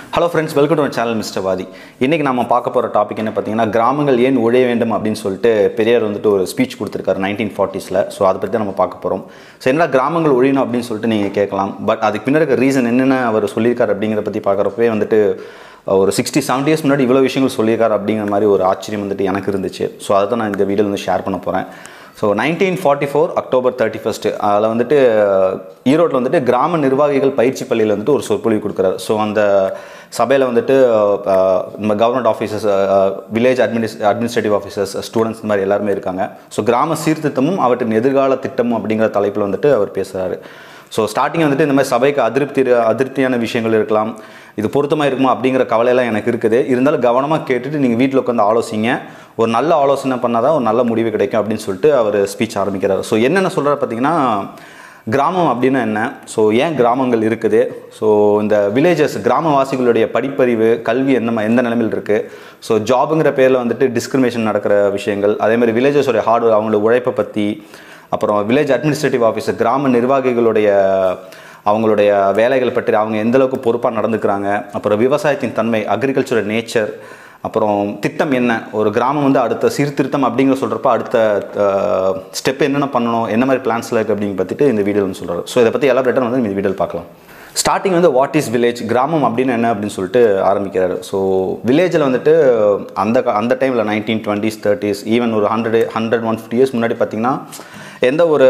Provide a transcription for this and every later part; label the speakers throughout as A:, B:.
A: hello friends welcome to channel mister வாதி இன்றைக்கி நம்ம பார்க்க போகிற டாபிக் என்ன பார்த்தீங்கன்னா கிராமங்கள் ஏன் ஒழிய வேண்டும் அப்படின்னு சொல்லிட்டு பெரியார் வந்துட்டு ஒரு ஸ்பீச் கொடுத்துருக்காரு நைன்டீன் ஃபார்ட்டிஸில் ஸோ அதை பற்றி தான் நம்ம பார்க்க போகிறோம் ஸோ என்ன கிராமங்கள் ஒழியணும் அப்படின்னு சொல்லிட்டு நீங்கள் கேட்கலாம் பட் அதுக்கு பின்னாடி இருக்க ரீசன் என்னென்ன அவர் சொல்லியிருக்காரு அப்படிங்கிறத பற்றி பார்க்குறப்பவே வந்துட்டு ஒரு சிக்ஸ்டி செவன்டி இயர்ஸ் முன்னாடி இவ்வளோ விஷயங்கள் சொல்லியிருக்காரு அப்படிங்கிற மாதிரி ஒரு ஆச்சரியம் வந்துட்டு எனக்கு இருந்துச்சு ஸோ அதை தான் நான் இந்த வீடியோவில் வந்து ஷேர் பண்ண போகிறேன் so nineteen forty four October thirty first அதில் வந்துட்டு ஈரோட்டில் வந்துட்டு கிராம நிர்வாகிகள் பயிற்சி பள்ளியில் வந்துட்டு ஒரு சொற்பொழிவு கொடுக்குறாரு ஸோ அந்த சபையில் வந்துட்டு அஹ், நம்ம கவர்மெண்ட் ஆஃபீஸர்ஸ் வில்லேஜ் அட்மினிஸ் அட்மினிஸ்ட்ரேட்டிவ் ஆஃபீஸர்ஸ் ஸ்டூடெண்ட்ஸ் இந்த மாதிரி எல்லாருமே இருக்காங்க ஸோ கிராம சீர்திருத்தமும் அவற்றின் எதிர்கால திட்டமும் அப்படிங்கிற தலைப்பில் வந்துட்டு அவர் பேசுகிறாரு ஸோ ஸ்டார்டிங் வந்துட்டு இந்த மாதிரி சபைக்கு அதிருப்தி அதிருப்தியான விஷயங்கள் இருக்கலாம் இது பொருத்தமாக இருக்குமா அப்படிங்கிற கவலையெல்லாம் எனக்கு இருக்குது இருந்தாலும் கவனமாக கேட்டுட்டு நீங்கள் வீட்டில் உட்காந்து ஆலோசிங்க ஒரு நல்ல ஆலோசனை பண்ணால் தான் ஒரு நல்ல முடிவு கிடைக்கும் அப்படின்னு சொல்லிட்டு அவர் ஸ்பீச் ஆரம்பிக்கிறார் ஸோ என்னென்ன சொல்கிறார் பார்த்தீங்கன்னா கிராமம் அப்படின்னா என்ன ஸோ ஏன் கிராமங்கள் இருக்குது ஸோ இந்த வில்லேஜஸ் கிராமவாசிகளுடைய படிப்பறிவு கல்வி என்ன ம- எந்த நிலைமையில் இருக்குது ஸோ ஜாபுங்கிற பேரில் வந்துட்டு டிஸ்கிரிமினேஷன் நடக்கிற விஷயங்கள் அதே மாதிரி வில்லேஜஸோடைய ஹார்ட் அவங்களோட உழைப்பை பற்றி அப்புறம் வில்லேஜ் அட்மினிஸ்ட்ரேட்டிவ் ஆஃபீஸர் கிராம நிர்வாகிகளுடைய அவங்களுடைய வேலைகள் பற்றி அவங்க எந்த அளவுக்கு பொறுப்பாக நடந்துக்கிறாங்க அப்புறம் விவசாயத்தின் தன்மை அக்ரிகல்ச்சரோட நேச்சர் அப்புறம் திட்டம் என்ன ஒரு கிராமம் வந்து அடுத்த சீர்திருத்தம் அப்படிங்கிற சொல்கிறப்ப அடுத்த ஸ்டெப் என்னென்ன பண்ணணும் என்ன மாதிரி பிளான்ஸில் இருக்குது அப்படிங்க பற்றிட்டு இந்த வீடியோ வந்து சொல்கிறார் ஸோ இதை பற்றி எலாபரேட்டாக வந்து இந்த வீடியோவில் பார்க்கலாம் ஸ்டார்டிங் வந்து வாட் இஸ் வில்லேஜ் கிராமம் அப்படின்னு என்ன அப்படின்னு சொல்லிட்டு ஆரம்பிக்கிறாரு ஸோ வில்லேஜில் வந்துட்டு அந்த கா- அந்த டைமில் நைன்டீன் டுவெண்ட்டிஸ் தேர்ட்டிஸ் ஈவன் ஒரு hundred hundred one fifty years முன்னாடி பார்த்தீங்கன்னா எந்த ஒரு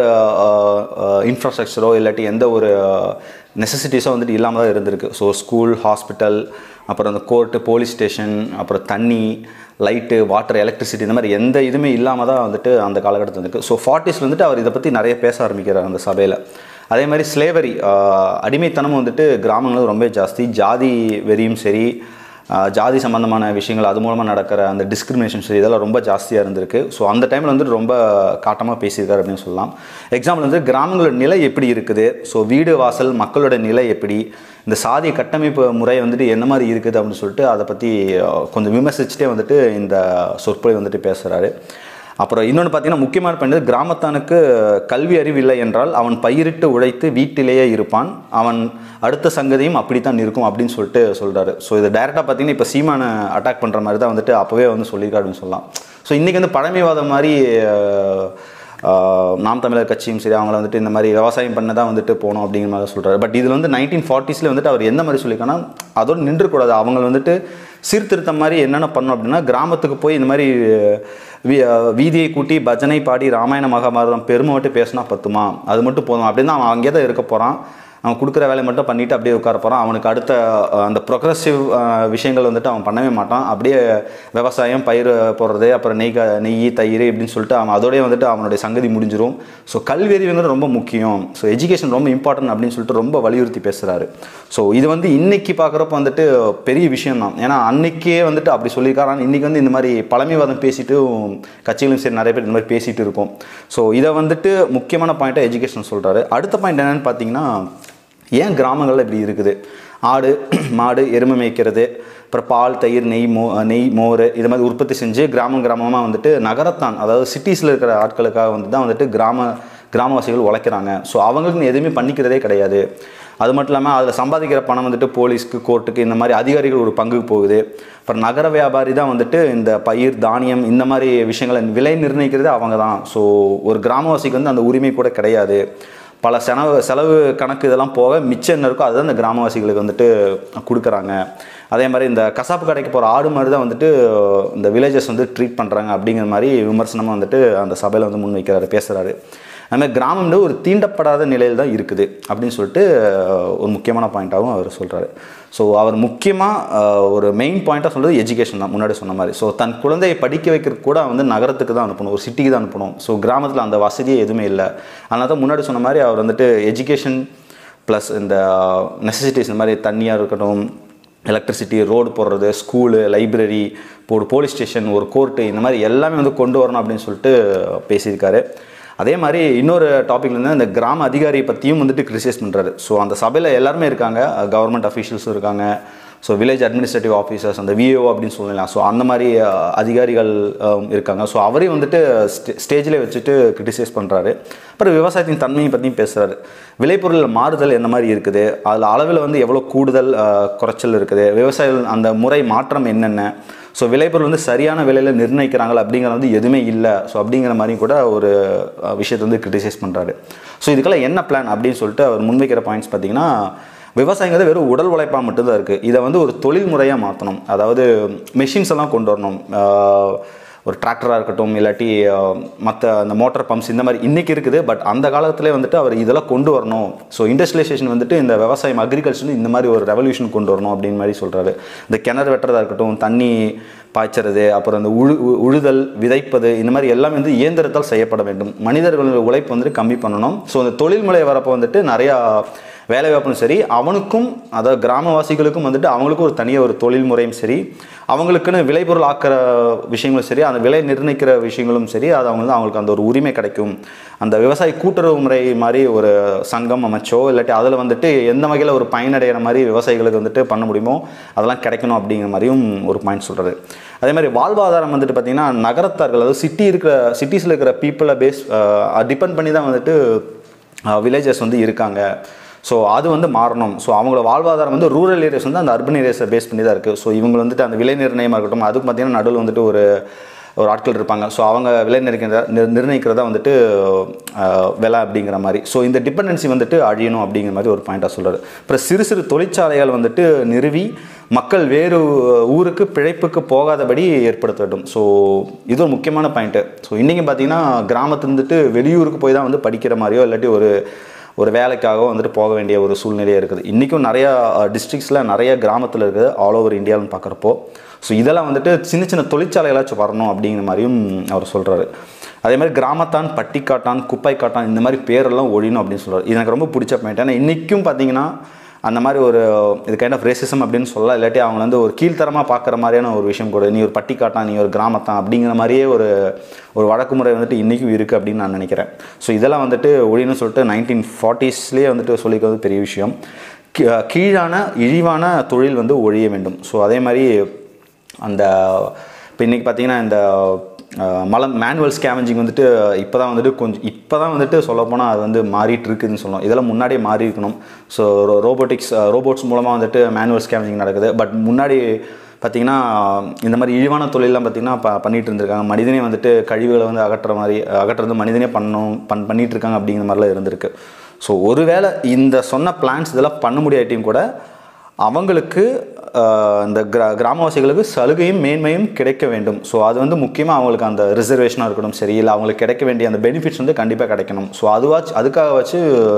A: இன்ஃப்ராஸ்ட்ரக்சரோ இல்லாட்டி எந்த ஒரு நெசசிட்டிஸோ வந்துட்டு இல்லாமல் தான் இருந்திருக்கு ஸோ ஸ்கூல் ஹாஸ்பிட்டல் அப்புறம் அந்த கோர்ட்டு போலீஸ் ஸ்டேஷன் அப்புறம் தண்ணி லைட்டு வாட்டர் எலக்ட்ரிசிட்டி இந்த மாதிரி எந்த இதுவுமே இல்லாமல் தான் வந்துட்டு அந்த காலகட்டத்தில் இருக்குது ஸோ ஃபார்ட்டிஸில் வந்துட்டு அவர் இதை பற்றி நிறைய பேச ஆரம்பிக்கிறார் அந்த சபையில் அதே மாதிரி ஸ்லேவரி அடிமைத்தனமும் வந்துட்டு கிராமங்களும் ரொம்ப ஜாஸ்தி ஜாதி வெறியும் சரி ஆஹ் ஜாதி சம்பந்தமான விஷயங்கள் அது மூலமாக நடக்கிற அந்த டிஸ்கிரிமினேஷன் சரி இதெல்லாம் ரொம்ப ஜாஸ்தியாக இருந்திருக்கு ஸோ அந்த டைமில் வந்துட்டு ரொம்ப காட்டமாக பேசியிருக்காரு அப்படின்னு சொல்லலாம் எக்ஸாம்பிள் வந்து கிராமங்களோட நிலை எப்படி இருக்குது ஸோ வீடு வாசல் மக்களோட நிலை எப்படி இந்த சாதி கட்டமைப்பு முறை வந்துட்டு என்ன மாதிரி இருக்குது அப்படின்னு சொல்லிட்டு அதை பற்றி ஆஹ் கொஞ்சம் விமர்சிச்சுட்டே வந்துட்டு இந்த சொற்பொழிவு வந்துட்டு பேசுகிறாரு அப்புறம் இன்னொன்று பார்த்தீங்கன்னா முக்கியமான பண்ணது கிராமத்தானுக்கு கல்வி அறிவு இல்லை என்றால் அவன் பயிரிட்டு உழைத்து வீட்டிலேயே இருப்பான் அவன் அடுத்த சங்கதியும் அப்படித்தான் இருக்கும் அப்படின்னு சொல்லிட்டு சொல்கிறாரு ஸோ இது டைரெக்டாக பார்த்தீங்கன்னா இப்போ சீமானை அட்டாக் பண்ணுற மாதிரி தான் வந்துட்டு அப்போவே வந்து சொல்லியிருக்காரு அப்படின்னு சொல்லலாம் ஸோ இன்றைக்கி வந்து பழமைவாதம் மாதிரி அஹ், ஆஹ், நாம் தமிழர் கட்சியும் சரி அவங்கள வந்துட்டு இந்த மாதிரி விவசாயம் பண்ண தான் வந்துட்டு போகணும் அப்படிங்கிற மாதிரி சொல்கிறாரு பட் இதில் வந்து நைன்டீன் ஃபார்ட்டிஸில் வந்துட்டு அவர் எந்த மாதிரி சொல்லியிருக்காங்கன்னா அதோடு நின்றுக்கூடாது அவங்க வந்துட்டு சீர்திருத்தம் மாதிரி என்னென்ன பண்ணணும் அப்படின்னா கிராமத்துக்கு போய் இந்த மாதிரி வீ- வீதியை கூட்டி பஜனை பாடி ராமாயண மகாபாரதம் பெருமை மட்டும் பேசினா பத்துமா அது மட்டும் போதும் அப்படின்னு அவன் அங்கே தான் இருக்க போகிறான் அவன் கொடுக்குற வேலையை மட்டும் பண்ணிட்டு அப்படியே உட்கார போகிறான் அவனுக்கு அடுத்த அஹ், அந்த ப்ரொக்ரஸிவ் விஷயங்கள் வந்துட்டு அவன் பண்ணவே மாட்டான் அப்படியே விவசாயம் பயிர் போடுறது அப்புறம் நெய் க- நெய் தயிர் இப்படின்னு சொல்லிட்டு அவன் அதோடய வந்துட்டு அவனுடைய சங்கதி முடிஞ்சிரும் ஸோ கல்வி அறிவுங்கிறது ரொம்ப முக்கியம் ஸோ எஜுகேஷன் ரொம்ப இம்பார்ட்டன்ட் அப்படின்னு சொல்லிட்டு ரொம்ப வலியுறுத்தி பேசுகிறாரு ஸோ இது வந்து இன்னைக்கு பார்க்குறப்ப வந்துட்டு பெரிய விஷயம் தான் ஏன்னா அன்னைக்கே வந்துட்டு அப்படி சொல்லியிருக்காரு ஆனால் இன்றைக்கி வந்து இந்த மாதிரி பழமைவாதம் பேசிட்டு கட்சிகளும் சரி நிறைய பேர் இந்த மாதிரி பேசிட்டு இருக்கோம் ஸோ இதை வந்துட்டு முக்கியமான பாயிண்ட்டாக எஜுகேஷன் சொல்கிறாரு அடுத்த பாயிண்ட் என்னன்னு பார்த்தீங்கன்னா ஏன் கிராமங்களில் இப்படி இருக்குது ஆடு மாடு எருமை மேய்க்கிறது அப்புறம் பால் தயிர் நெய் மோ நெய் மோர் இது மாதிரி உற்பத்தி செஞ்சு கிராமம் கிராமமாக வந்துட்டு நகரத்தான் அதாவது சிட்டிஸில் இருக்கிற ஆட்களுக்காக வந்து தான் வந்துட்டு கிராம கிராமவாசிகள் உழைக்கிறாங்க ஸோ அவங்களுக்கு எதுவுமே பண்ணிக்கிறதே கிடையாது அது மட்டும் இல்லாமல் அதில் சம்பாதிக்கிற பணம் வந்துட்டு போலீஸ்க்கு கோர்ட்டுக்கு இந்த மாதிரி அதிகாரிகள் ஒரு பங்குக்கு போகுது அப்புறம் நகர வியாபாரி தான் வந்துட்டு இந்த பயிர் தானியம் இந்த மாதிரி விஷயங்களை விலை நிர்ணயிக்கிறது அவங்க தான் ஸோ ஒரு கிராமவாசிக்கு வந்து அந்த உரிமை கூட கிடையாது பல செலவு செலவு கணக்கு இதெல்லாம் போக மிச்சம் என்ன இருக்கோ அதுதான் இந்த கிராமவாசிகளுக்கு வந்துட்டு கொடுக்குறாங்க அதே மாதிரி இந்த கசாப்பு கடைக்கு போகிற ஆடு மாதிரி தான் வந்துட்டு இந்த வில்லேஜஸ் வந்து ட்ரீட் பண்ணுறாங்க அப்படிங்கிற மாதிரி விமர்சனமாக வந்துட்டு அந்த சபையில் வந்து முன் வைக்கிறாரு பேசுகிறாரு அதுமாதிரி கிராமம் வந்து ஒரு தீண்டப்படாத நிலையில் தான் இருக்குது அப்படின்னு சொல்லிட்டு அஹ், ஒரு முக்கியமான பாயிண்ட்டாகவும் அவர் சொல்கிறாரு ஸோ அவர் முக்கியமாக ஒரு மெயின் பாயிண்ட்டாக சொல்கிறது எஜுகேஷன் தான் முன்னாடி சொன்ன மாதிரி ஸோ தன் குழந்தையை படிக்க வைக்கிறது கூட வந்து நகரத்துக்கு தான் அனுப்பணும் ஒரு சிட்டிக்கு தான் அனுப்பணும் ஸோ கிராமத்தில் அந்த வசதியே எதுவுமே இல்லை அதனால தான் முன்னாடி சொன்ன மாதிரி அவர் வந்துட்டு எஜுகேஷன் ப்ளஸ் இந்த நெசசிட்டிஸ் இந்த மாதிரி தண்ணியாக இருக்கட்டும் எலக்ட்ரிசிட்டி ரோடு போடுறது ஸ்கூலு லைப்ரரி இப்போ ஒரு போலீஸ் ஸ்டேஷன் ஒரு கோர்ட்டு இந்த மாதிரி எல்லாமே வந்து கொண்டு வரணும் அப்படின்னு சொல்லிட்டு பேசியிருக்காரு அதே மாதிரி இன்னொரு டாபிக்ல இருந்து இந்த கிராம அதிகாரியை பற்றியும் வந்துட்டு கிரிட்டிசைஸ் பண்ணுறாரு ஸோ அந்த சபையில் எல்லாருமே இருக்காங்க கவர்மெண்ட் அஃபீஷியல்ஸும் இருக்காங்க ஸோ வில்லேஜ் அட்மினிஸ்ட்ரேட்டிவ் ஆஃபீஸர்ஸ் அந்த விஏஓ அப்படின்னு சொல்லலாம் ஸோ அந்த மாதிரி அஹ், அதிகாரிகள் அஹ், இருக்காங்க ஸோ அவரையும் வந்துட்டு ஸ்டே ஸ்டேஜில் வச்சுட்டு கிரிட்டிசைஸ் பண்ணுறாரு அப்புறம் விவசாயத்தின் தன்மையை பற்றியும் பேசுகிறாரு விளைபொருள் மாறுதல் என்ன மாதிரி இருக்குது அதில் அளவில் வந்து எவ்வளோ கூடுதல் அஹ், குறைச்சல் இருக்குது விவசாயிகள் அந்த முறை மாற்றம் என்னென்ன ஸோ விளைபொருள் வந்து சரியான விலையில் நிர்ணயிக்கிறாங்களா அப்படிங்கிறது வந்து எதுவுமே இல்லை ஸோ அப்படிங்கிற மாதிரியும் கூட ஒரு அஹ், விஷயத்தை வந்து கிரிட்டிசைஸ் பண்ணுறாரு ஸோ இதுக்கெல்லாம் என்ன பிளான் அப்படின்னு சொல்லிட்டு அவர் முன்வைக்கிற பாயிண்ட்ஸ் பார்த்தீங்கன்னா விவசாயங்கிறது வெறும் உடல் உழைப்பாக மட்டும்தான் இருக்குது இதை வந்து ஒரு தொழில் முறையாக மாற்றணும் அதாவது மெஷின்ஸ் எல்லாம் கொண்டு வரணும் ஆஹ் ஒரு டிராக்டராக இருக்கட்டும் இல்லாட்டி மற்ற அந்த மோட்டார் பம்ப்ஸ் இந்த மாதிரி இன்றைக்கி இருக்குது பட் அந்த காலத்திலே வந்துட்டு அவர் இதெல்லாம் கொண்டு வரணும் ஸோ இண்டஸ்ட்ரியலைசேஷன் வந்துட்டு இந்த விவசாயம் அக்ரிகல்ச்சர் இந்த மாதிரி ஒரு ரெவல்யூஷன் கொண்டு வரணும் அப்படின்னு மாதிரி சொல்கிறாரு இந்த கிணறு வெட்டுறதா இருக்கட்டும் தண்ணி பாய்ச்சறது அப்புறம் அந்த உழு உ- உழுதல் விதைப்பது இந்த மாதிரி எல்லாமே வந்து இயந்திரத்தால் செய்யப்பட வேண்டும் மனிதர்களோட உழைப்பு வந்துட்டு கம்மி பண்ணணும் ஸோ அந்த தொழில்முறை வரப்போ வந்துட்டு நிறையா வேலை வாய்ப்பும் சரி அவனுக்கும் அதாவது கிராமவாசிகளுக்கும் வந்துட்டு அவங்களுக்கும் ஒரு தனியாக ஒரு தொழில் முறையும் சரி அவங்களுக்குன்னு விளைபொருள் ஆக்கிற விஷயங்களும் சரி அந்த விலை நிர்ணயிக்கிற விஷயங்களும் சரி அது அவங்க வந்து அவங்களுக்கு அந்த ஒரு உரிமை கிடைக்கும் அந்த விவசாய கூட்டுறவு முறை மாதிரி ஒரு சங்கம் அமைச்சோ இல்லாட்டி அதில் வந்துட்டு எந்த வகையில் ஒரு பயனடைகிற மாதிரி விவசாயிகளுக்கு வந்துட்டு பண்ண முடியுமோ அதெல்லாம் கிடைக்கணும் அப்படிங்கிற மாதிரியும் ஒரு பாயிண்ட் சொல்கிறாரு அதே மாதிரி வாழ்வாதாரம் வந்துட்டு பார்த்திங்கன்னா நகரத்தார்கள் அதாவது சிட்டி இருக்கிற சிட்டிஸில் இருக்கிற பீப்புளை பேஸ் டிபெண்ட் பண்ணி தான் வந்துட்டு வில்லேஜஸ் வந்து இருக்காங்க ஸோ அது வந்து மாறணும் ஸோ அவங்களோட வாழ்வாதாரம் வந்து ரூரல் ஏரியாஸ் வந்து அந்த அர்பன் ஏரியாஸை பேஸ் பண்ணி தான் இருக்குது ஸோ இவங்க வந்துட்டு அந்த விலை நிர்ணயமாக இருக்கட்டும் அதுக்கு பார்த்தீங்கன்னா நடுவில் வந்துட்டு ஒரு ஒரு ஆட்கள் இருப்பாங்க ஸோ அவங்க விலை நிர்ணயிக்கிறத நிர்- நிர்ணயிக்கிறதா வந்துட்டு அஹ், விலை அப்படிங்கிற மாதிரி ஸோ இந்த டிபெண்டன்சி வந்துட்டு அழியணும் அப்படிங்கிற மாதிரி ஒரு பாயிண்டாக சொல்கிறாரு அப்புறம் சிறு சிறு தொழிற்சாலைகள் வந்துட்டு நிறுவி மக்கள் வேறு ஊருக்கு பிழைப்புக்கு போகாதபடி ஏற்படுத்த வேண்டும் ஸோ இது ஒரு முக்கியமான பாயிண்ட்டு ஸோ இன்றைக்கி பார்த்தீங்கன்னா கிராமத்துல இருந்துட்டு வெளியூருக்கு போய் தான் வந்து படிக்கிற மாதிரியோ இல்லாட்டி ஒரு ஒரு வேலைக்காக வந்துட்டு போக வேண்டிய ஒரு சூழ்நிலையே இருக்குது இன்றைக்கும் நிறையா டிஸ்ட்ரிக்ஸில் நிறைய கிராமத்தில் இருக்குது ஆல் ஓவர் இந்தியாவில்னு பார்க்குறப்போ ஸோ இதெல்லாம் வந்துட்டு சின்ன சின்ன தொழிற்சாலைகளாச்சும் வரணும் அப்படிங்கிற மாதிரியும் அவர் சொல்கிறாரு அதே மாதிரி கிராமத்தான் பட்டிக்காட்டான் குப்பை காட்டான் இந்த மாதிரி பேரெல்லாம் ஒழியணும் அப்படின்னு சொல்கிறார் இது எனக்கு ரொம்ப பிடிச்ச பாயிண்ட் ஏன்னா இன்றைக்கும் பார்த்தீங்கன்னா அந்த மாதிரி ஒரு இது கைண்ட் ஆஃப் ரேசிசம் அப்படின்னு சொல்லலாம் இல்லாட்டி அவங்க வந்து ஒரு கீழ்த்தரமாக பார்க்குற மாதிரியான ஒரு விஷயம் கூட நீ ஒரு பட்டிக்காட்டான் நீ ஒரு கிராமத்தான் அப்படிங்கிற மாதிரியே ஒரு ஒரு வழக்குமுறை வந்துட்டு இன்றைக்கும் இருக்குது அப்படின்னு நான் நினைக்கிறேன் ஸோ இதெல்லாம் வந்துட்டு ஒழின்னு சொல்லிட்டு நைன்டீன் ஃபார்ட்டிஸ்லேயே வந்துட்டு சொல்லிக்கிறது பெரிய விஷயம் கீ- கீழான இழிவான தொழில் வந்து ஒழிய வேண்டும் ஸோ அதே மாதிரி அந்த இப்போ இன்றைக்கி பார்த்தீங்கன்னா இந்த அஹ், மலம் மேனுவல் ஸ்கேவஞ்சிங் வந்துட்டு இப்போ தான் வந்துட்டு கொஞ்சம் இப்போ தான் வந்துட்டு சொல்லப்போனால் அது வந்து மாறிட்டு இருக்குதுன்னு சொல்லலாம் இதெல்லாம் முன்னாடியே மாறி இருக்கணும் ஸோ ரோபோட்டிக்ஸ் ரோபோட்ஸ் மூலமாக வந்துட்டு மேனுவல் ஸ்கேவஞ்சிங் நடக்குது பட் முன்னாடி பார்த்தீங்கன்னா இந்த மாதிரி இழிவான தொழிலெலாம் பார்த்தீங்கன்னா ப பண்ணிட்டு இருந்திருக்காங்க மனிதனே வந்துட்டு கழிவுகளை வந்து அகற்றுற மாதிரி அகற்றுறது மனிதனே பண்ணணும் பண் பண்ணிட்டு இருக்காங்க அப்படிங்கிற மாதிரிலாம் இருந்திருக்கு ஸோ ஒருவேளை இந்த சொன்ன பிளான்ஸ் இதெல்லாம் பண்ண முடியாட்டியும் கூட அவங்களுக்கு ஆஹ், இந்த கிரா கிராமவாசிகளுக்கு சலுகையும் மேன்மையும் கிடைக்க வேண்டும் ஸோ அது வந்து முக்கியமாக அவங்களுக்கு அந்த ரிசர்வேஷனாக இருக்கணும் சரி இல்லை அவங்களுக்கு கிடைக்க வேண்டிய அந்த பெனிஃபிட்ஸ் வந்து கண்டிப்பாக கிடைக்கணும் ஸோ அதுவாச்சு அதுக்காக வச்சு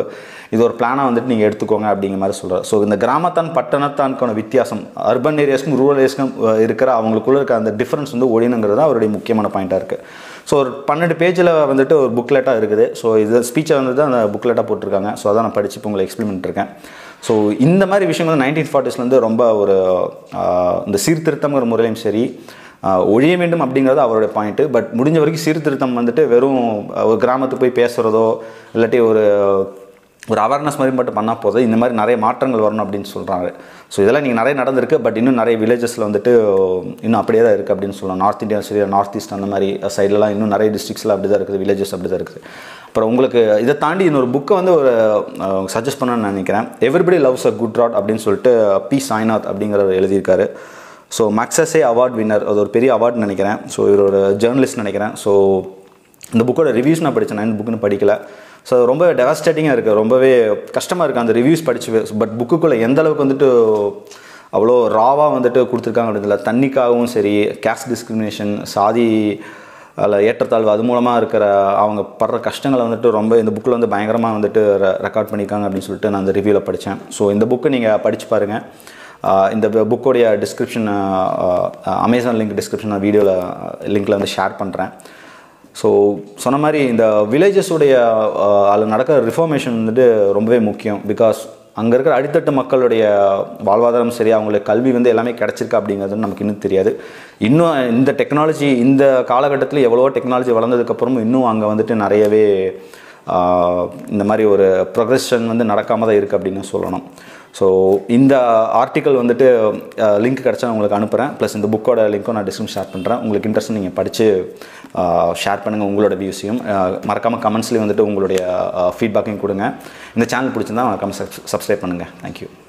A: இது ஒரு பிளானாக வந்துட்டு நீங்கள் எடுத்துக்கோங்க அப்படிங்கிற மாதிரி சொல்கிறார் ஸோ இந்த கிராமத்தான் பட்டணத்தானுக்கான வித்தியாசம் அர்பன் ஏரியாஸ்க்கும் ரூரல் ஏரியாஸ்க்கும் இருக்கிற அவங்களுக்குள்ள இருக்க அந்த டிஃப்ரென்ஸ் வந்து ஒழினுங்கிறது தான் அவருடைய முக்கியமான பாயிண்ட்டாக இருக்குது ஸோ ஒரு பன்னெண்டு பேஜில் வந்துட்டு ஒரு புக்லெட்டாக இருக்குது ஸோ இது ஸ்பீச்சை வந்துட்டு அந்த புக்லெட்டாக போட்டிருக்காங்க ஸோ அதான் நான் படித்து இப்போ உங்களுக்கு எக்ஸ்பிளைன் பண்ணிருக்கேன் ஸோ இந்த மாதிரி விஷயம் வந்து நைன்டீன் ஃபார்ட்டிஸ்லேருந்து ரொம்ப ஒரு ஆஹ், இந்த சீர்திருத்தங்கிற முறையிலும் சரி ஆஹ், ஒழிய வேண்டும் அப்படிங்கிறது அவருடைய பாயிண்ட்டு பட் முடிஞ்ச வரைக்கும் சீர்திருத்தம் வந்துட்டு வெறும் ஒரு கிராமத்துக்கு போய் பேசுகிறதோ இல்லாட்டி ஒரு ஒரு அவேர்னஸ் மாதிரி மட்டும் பண்ணால் போதும் இந்த மாதிரி நிறைய மாற்றங்கள் வரணும் அப்படின்னு சொல்கிறாங்க ஸோ இதெல்லாம் நீங்கள் நிறைய நடந்திருக்கு பட் இன்னும் நிறைய வில்லேஜஸில் வந்துட்டு இன்னும் அப்படியே தான் இருக்குது அப்படின்னு சொல்லலாம் நார்த் இந்தியா சரி நார்த் ஈஸ்ட் அந்த மாதிரி சைட்லலாம் இன்னும் நிறைய டிஸ்ட்ரிக்ஸில் அப்படி தான் இருக்குது வில்லேஜஸ் அப்படி தான் இருக்குது அப்புறம் உங்களுக்கு இதை தாண்டி இன்னொரு புக்கை வந்து ஒரு சஜஸ்ட் பண்ணணும்னு நினைக்கிறேன் everybody loves a good drought அப்படின்னு சொல்லிட்டு பி சாய்நாத் அப்படிங்கிறவர் எழுதியிருக்காரு ஸோ மக்சஸே அவார்ட் வின்னர் அது ஒரு பெரிய அவார்ட்னு நினைக்கிறேன் ஸோ இவரோட ஜேர்னலிஸ்ட் நினைக்கிறேன் ஸோ இந்த புக்கோட ரிவ்யூஸ் நான் படித்தேன் நான் இந்த புக்குன்னு படிக்கல ஸோ ரொம்ப டெவாஸ்டேட்டிங்காக இருக்குது ரொம்பவே கஷ்டமாக இருக்குது அந்த ரிவ்யூஸ் படிச்சு பட் புக்குக்குள்ளே எந்த அளவுக்கு வந்துட்டு அவ்வளோ ராவாக வந்துட்டு கொடுத்துருக்காங்க அப்படின்றதுல தண்ணிக்காகவும் சரி கேஸ்ட் டிஸ்கிரிமினேஷன் சாதி அதில் ஏற்றத்தாழ்வு அது மூலமாக இருக்கிற அவங்க படுற கஷ்டங்களை வந்துட்டு ரொம்ப இந்த புக்கில் வந்து பயங்கரமாக வந்துட்டு ரெக்கார்ட் பண்ணியிருக்காங்க அப்படின்னு சொல்லிட்டு நான் அந்த ரிவ்யூவில் படித்தேன் ஸோ இந்த புக்கை நீங்கள் படித்து பாருங்கள் ஆஹ் இந்த புக்கோடைய டிஸ்கிரிப்ஷன் அமேசான் லிங்க் டிஸ்கிரிப்ஷன் நான் வீடியோவில் லிங்க்கில் வந்து ஷேர் பண்ணுறேன் ஸோ சொன்ன மாதிரி இந்த வில்லேஜஸுடைய அதில் நடக்கிற ரிஃபார்மேஷன் வந்துட்டு ரொம்பவே முக்கியம் பிகாஸ் அங்கே இருக்கிற அடித்தட்டு மக்களுடைய வாழ்வாதாரம் சரி அவங்களுக்கு கல்வி வந்து எல்லாமே கிடச்சிருக்கா அப்படிங்கிறது நமக்கு இன்னும் தெரியாது இன்னும் இந்த டெக்னாலஜி இந்த காலகட்டத்தில் எவ்வளவோ டெக்னாலஜி வளர்ந்ததுக்கப்புறமும் இன்னும் அங்கே வந்துட்டு நிறையவே ஆஹ், இந்த மாதிரி ஒரு ப்ரொக்ரெஷன் வந்து நடக்காமல் தான் இருக்குது அப்படின்னு சொல்லணும் ஸோ இந்த ஆர்டிக்கல் வந்துட்டு லிங்க் கிடச்சா நான் உங்களுக்கு அனுப்புகிறேன் ப்ளஸ் இந்த புக்கோட லிங்க்கும் நான் டிஸ்கிரிப்ஷன் ஷேர் பண்ணுறேன் உங்களுக்கு இன்ட்ரெஸ்ட் நீங்கள் படித்து ஷேர் பண்ணுங்கள் உங்களோட வியூஸையும் மறக்காமல் கமெண்ட்ஸ்லேயும் வந்துட்டு உங்களுடைய ஃபீட்பேக்கையும் கொடுங்க இந்த சேனல் பிடிச்சிருந்தா மறக்காமல் சப்ஸ்கிரைப் பண்ணுங்கள் தேங்க்யூ